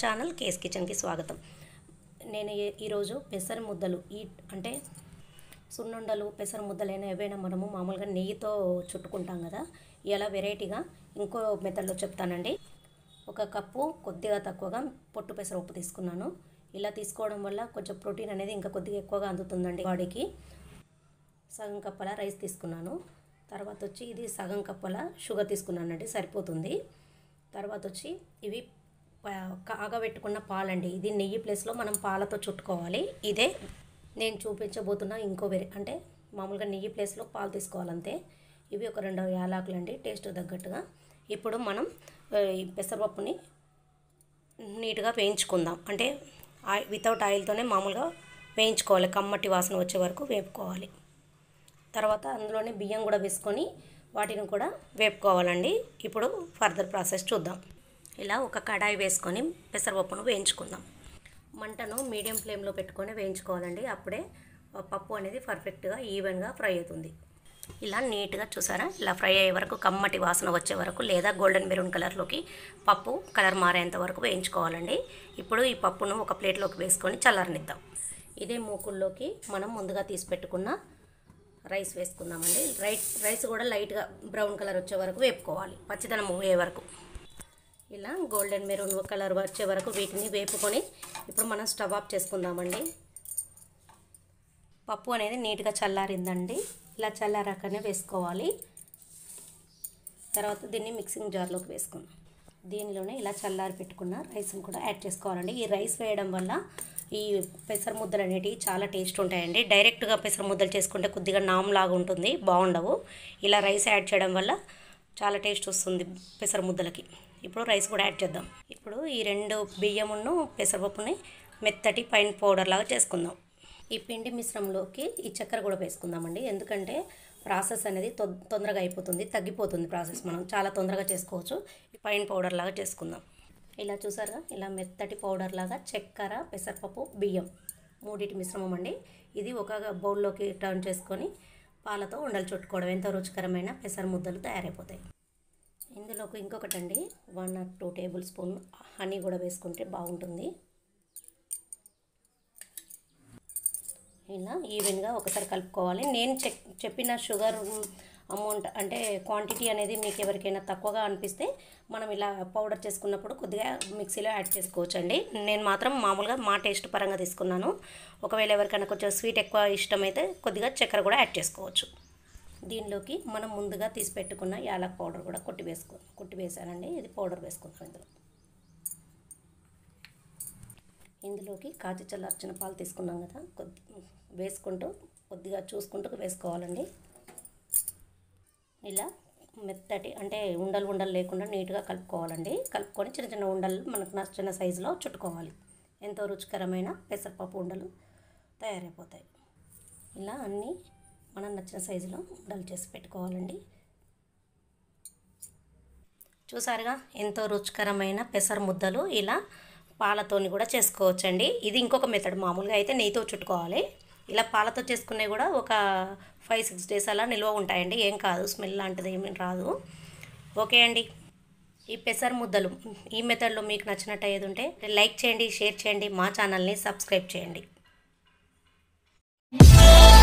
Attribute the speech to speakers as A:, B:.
A: channel case కిచెన్కి స్వాగతం నేను ఈ- ఈరోజు పెసర ముద్దలు ఈ అంటే సున్నుండలు పెసర ముద్దలైనా ఏవైనా మనము మామూలుగా నెయ్యితో చుట్టుకుంటాం కదా ఇలా వెరైటీగా ఇంకో మెథడ్లో చెప్తానండి ఒక కప్పు కొద్దిగా తక్కువగా పొట్టు పెసర ఉప్పు తీసుకున్నాను ఇలా తీసుకోవడం వల్ల కొంచెం ప్రోటీన్ అనేది ఇంకా కొద్దిగా ఎక్కువగా అందుతుందండి బాడీకి సగం కప్పల రైస్ తీసుకున్నాను తర్వాత వచ్చి ఇది సగం కప్పల షుగర్ తీసుకున్నానండి సరిపోతుంది తర్వాత వచ్చి ఇవి ప- కాగబెట్టుకున్న పాలండి ఇది నెయ్యి ప్లేస్లో మనం పాలతో చుట్టుకోవాలి ఇదే నేను చూపించబోతున్న ఇంకో వేరే అంటే మామూలుగా నెయ్యి ప్లేస్లో పాలు తీసుకోవాలంతే ఇవి ఒక రెండు యాలకులు అండి టేస్ట్ తగ్గట్టుగా ఇప్పుడు మనం ఆ, ఈ పెసరపప్పుని నీట్గా వేయించుకుందాం అంటే ఆయి వితౌట్ ఆయిల్తోనే మామూలుగా వేయించుకోవాలి కమ్మటి వాసన వచ్చే వరకు వేపుకోవాలి తర్వాత అందులోనే బియ్యం కూడా వేసుకొని వాటిని కూడా వేపుకోవాలండి ఇప్పుడు ఫర్దర్ ప్రాసెస్ చూద్దాం ఇలా ఒక కడాయి వేసుకొని పెసరపప్పును వేయించుకుందాం మంటను మీడియం ఫ్లేమ్లో పెట్టుకొని వేయించుకోవాలండి అప్పుడే ఆ పప్పు అనేది పర్ఫెక్ట్గా ఈవెన్గా ఫ్రై అవుతుంది ఇలా నీట్గా చూసారా ఇలా ఫ్రై అయ్యే వరకు కమ్మటి వాసన వచ్చే వరకు లేదా గోల్డెన్ మెరూన్ కలర్లోకి పప్పు కలర్ మారేంత వరకు వేయించుకోవాలండి ఇప్పుడు ఈ పప్పును ఒక ప్లేట్లోకి వేసుకొని చల్లారనిద్దాం ఇదే మూకుల్లోకి మనం ముందుగా తీసి పెట్టుకున్న రైస్ వేసుకుందామండి రైస్ రైస్ కూడా లైట్గా బ్రౌన్ కలర్ వచ్చే వరకు వేపుకోవాలి పచ్చిదనం పోయే వరకు ఇలా గోల్డెన్ మెరూన్ కలర్ వచ్చే వరకు వీటిని వేపుకొని ఇప్పుడు మనం స్టవ్ ఆఫ్ చేసుకుందామండి పప్పు అనేది నీట్గా చల్లారిందండి ఇలా చల్లారాకనే వేసుకోవాలి తర్వాత దీన్ని మిక్సింగ్ జార్లోకి వేసుకుందాం దీనిలోనే ఇలా చల్లారి పెట్టుకున్న రైస్ని కూడా యాడ్ చేసుకోవాలండి ఈ రైస్ వేయడం వల్ల ఈ పెసర ముద్దలు అనేటివి చాలా టేస్ట్ ఉంటాయండి డైరెక్ట్గా పెసర ముద్దలు చేసుకుంటే కొద్దిగా నామ్లాగా ఉంటుంది బాగుండవు ఇలా రైస్ యాడ్ చేయడం వల్ల చాలా టేస్ట్ వస్తుంది పెసర ముద్దలకి ఇప్పుడు రైస్ కూడా యాడ్ చేద్దాం ఇప్పుడు ఈ రెండు బియ్యమును పెసరపప్పుని మెత్తటి పైన పౌడర్ లాగా చేసుకుందాం ఈ పిండి మిశ్రమంలోకి ఈ చక్కెర కూడా వేసుకుందామండి ఎందుకంటే ప్రాసెస్ అనేది తొ- తొందరగా అయిపోతుంది తగ్గిపోతుంది ప్రాసెస్ మనం చాలా తొందరగా చేసుకోవచ్చు ఈ పైన పౌడర్ లాగా చేసుకుందాం ఇలా చూసారా ఇలా మెత్తటి పౌడర్ లాగా చక్కెర పెసరపప్పు బియ్యం మూడిటి మిశ్రమం అండి ఇది ఒక బౌల్లోకి టర్న్ చేసుకొని పాలతో ఉండలు చుట్టుకోవడం ఎంతో రుచికరమైన పెసర ముద్దలు తయారైపోతాయి ఇందులోకి ఇంకొకటి అండి one or two tablespoon honey కూడా వేసుకుంటే బాగుంటుంది ఇలా ఈవెన్గా ఒకసారి కలుపుకోవాలి నేను చెక్ చెప్పిన షుగర్ అమౌంట్ అంటే క్వాంటిటీ అనేది మీకు ఎవరికైనా తక్కువగా అనిపిస్తే మనం ఇలా పౌడర్ చేసుకున్నప్పుడు కొద్దిగా మిక్సీలో యాడ్ చేసుకోవచ్చండి నేను మాత్రం మామూలుగా మా టేస్ట్ పరంగా తీసుకున్నాను ఒకవేళ ఎవరికైనా కొంచెం స్వీట్ ఎక్కువ ఇష్టమైతే కొద్దిగా చక్కెర కూడా యాడ్ చేసుకోవచ్చు దీనిలోకి మనం ముందుగా తీసి పెట్టుకున్న యాలక్ పౌడర్ కూడా కొట్టి వేసుకో కొట్టి వేసానండి ఇది పౌడర్ వేసుకుందాం ఇందులో ఇందులోకి కాచి చల్లార్చిన పాలు తీసుకున్నాం కదా కొద్ది వేసుకుంటూ కొద్దిగా చూసుకుంటూ వేసుకోవాలండి ఇలా మెత్తటి అంటే ఉండలు ఉండలు లేకుండా నీట్గా కలుపుకోవాలండి కలుపుకొని చిన్న చిన్న ఉండలు మనకు నచ్చిన సైజులో చుట్టుకోవాలి ఎంతో రుచికరమైన పెసరపప్పు ఉండలు తయారైపోతాయి ఇలా అన్నీ మనం నచ్చిన సైజులో ఉండలు చేసి పెట్టుకోవాలండి చూసారుగా ఎంతో రుచికరమైన పెసర ముద్దలు ఇలా పాలతోని కూడా చేసుకోవచ్చండి ఇది ఇంకొక మెథడ్ మామూలుగా అయితే నెయ్యితో చుట్టుకోవాలి ఇలా పాలతో చేసుకునే కూడా ఒక ఫైవ్ సిక్స్ డేస్ అలా నిల్వ ఉంటాయండి ఏం కాదు స్మెల్ లాంటిది ఏమీ రాదు ఓకే అండి ఈ పెసర ముద్దలు ఈ మెథడ్లో మీకు నచ్చినట్టు ఏది ఉంటే లైక్ చేయండి షేర్ చేయండి మా ఛానల్ని సబ్స్క్రైబ్ చేయండి